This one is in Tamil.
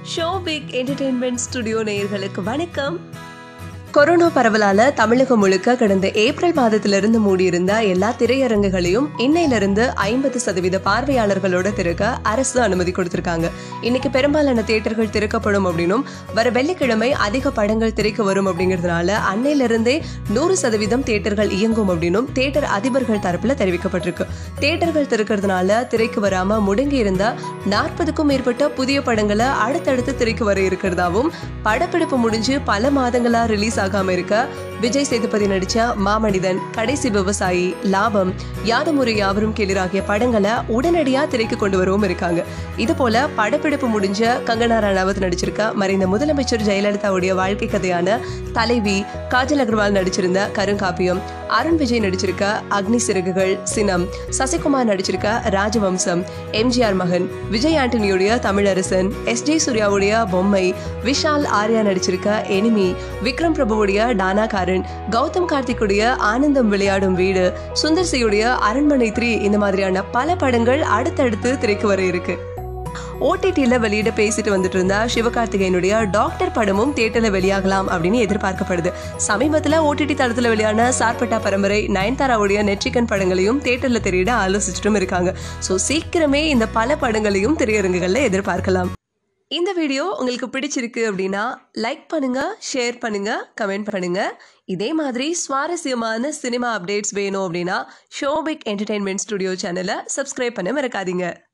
ஷோபிக் என்டர்டெயின்மெண்ட் ஸ்டுடியோ நேயர்களுக்கு வணக்கம் கொரோனா பரவலால தமிழகம் முழுக்க கடந்த ஏப்ரல் மாதத்திலிருந்து மூடியிருந்த எல்லா திரையரங்குகளையும் இன்னையிலிருந்து ஐம்பது சதவீத பார்வையாளர்களோட திறக்க அரசு அனுமதி கொடுத்திருக்காங்க இன்னைக்கு பெரும்பாலான தியேட்டர்கள் திறக்கப்படும் அப்படின்னும் வர வெள்ளிக்கிழமை அதிக படங்கள் திரைக்கு வரும் அப்படிங்கிறதுனால அன்னையிலிருந்தே நூறு சதவீதம் தியேட்டர்கள் இயங்கும் அப்படின்னும் தியேட்டர் அதிபர்கள் தரப்புல தெரிவிக்கப்பட்டிருக்கு தியேட்டர்கள் திறக்கிறதுனால திரைக்கு வராம முடங்கி இருந்த நாற்பதுக்கும் மேற்பட்ட புதிய படங்களை அடுத்தடுத்து திரைக்கு வர இருக்கிறதாவும் படப்பிடிப்பு முடிஞ்சு பல மாதங்களா ரிலீஸ் ஆகாம இருக்க விஜய் சேதுபதி நடிச்ச மாமனிதன் கடைசி விவசாயி லாபம் யாதுமுறை யாவரும் கேளிர் ஆகிய படங்களை உடனடியா திரைக்கு கொண்டு வரவும் இருக்காங்க இது போல படப்பிடிப்பு முடிஞ்ச கங்கனா ரனாவத் நடிச்சிருக்க மறைந்த முதலமைச்சர் ஜெயலலிதாவுடைய வாழ்க்கை கதையான தலைவி காஜல் அகர்வால் நடிச்சிருந்த கருங்காப்பியம் அருண் விஜய் நடிச்சிருக்க அக்னி சிறகுகள் சினம் சசிகுமார் நடிச்சிருக்க ராஜவம்சம் எம்ஜிஆர் மகன் விஜய் ஆண்டனியுடைய தமிழரசன் எஸ் ஜே சூர்யாவுடைய பொம்மை விஷால் ஆர்யா நடிச்சிருக்க எனிமி விக்ரம் பிரபுவுடைய டானாகாரன் கௌதம் கார்த்திக்குடைய ஆனந்தம் விளையாடும் வீடு சுந்தர் சியுடைய அரண்மனை த்ரீ இந்த மாதிரியான பல படங்கள் அடுத்தடுத்து திரைக்கு வர இருக்கு ஓடிடியில் வெளியிட பேசிட்டு வந்துட்டு இருந்தா சிவகார்த்திகேயனுடைய டாக்டர் படமும் தியேட்டரில் வெளியாகலாம் அப்படின்னு எதிர்பார்க்கப்படுது சமீபத்தில் ஓடிடி தளத்தில் வெளியான சார்பட்டா பரம்பரை நயன்தாராவுடைய நெற்றிகன் படங்களையும் தியேட்டரில் திரையிட ஆலோசிச்சுட்டும் இருக்காங்க ஸோ சீக்கிரமே இந்த பல படங்களையும் திரையரங்குகளில் எதிர்பார்க்கலாம் இந்த வீடியோ உங்களுக்கு பிடிச்சிருக்கு அப்படின்னா லைக் பண்ணுங்க ஷேர் பண்ணுங்க கமெண்ட் பண்ணுங்க இதே மாதிரி சுவாரஸ்யமான சினிமா அப்டேட்ஸ் வேணும் அப்படின்னா ஷோபிக் என்டர்டெயின்மெண்ட் ஸ்டுடியோ சேனலை சப்ஸ்கிரைப் பண்ண மறக்காதீங்க